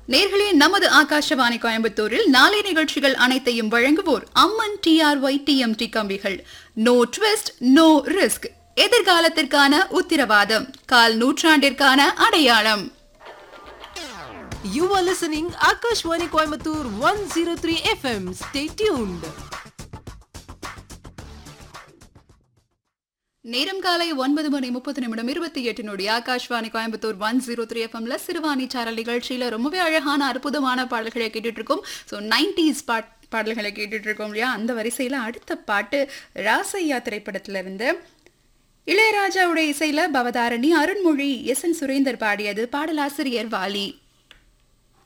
நேர்களே நமது ஆகாஷவாணி கோயம்புத்தூரில் நாளை நிகழ்ச்சிகள் அனைத்தையும் வழங்குவோர் அம்மன் டிஆர்ஒய் டிஎம்டி கம்பிகள் நோ ட்விஸ்ட் நோ ரிஸ்க் எதிர்காலத்திற்கான உத்திரவாதம் கால் நூற்றாண்டிற்கான அடையாளம் You are listening Akashwani Coimbatore 103 FM. Stay tuned. நேரம் காலை ஒன்பது மணி முப்பது நிமிடம் இருபத்தி எட்டு நொடி Akashvani Coimbatore one zero three எஃப்எம்ல சிறுவாணி சாரல் நிகழ்ச்சியில ரொம்பவே அழகான அற்புதமான பாடல்களை கேட்டுட்டு இருக்கோம் ஸோ நைன்டிஸ் பாட் பாடல்களை கேட்டுட்டு இருக்கோம் இல்லையா அந்த வரிசையில அடுத்த பாட்டு ராசையா திரைப்படத்துல இருந்து இளையராஜாவுடைய இசையில பவதாரணி அருண்மொழி எஸ் என் சுரேந்தர் பாடியது பாடலாசிரியர் வாலி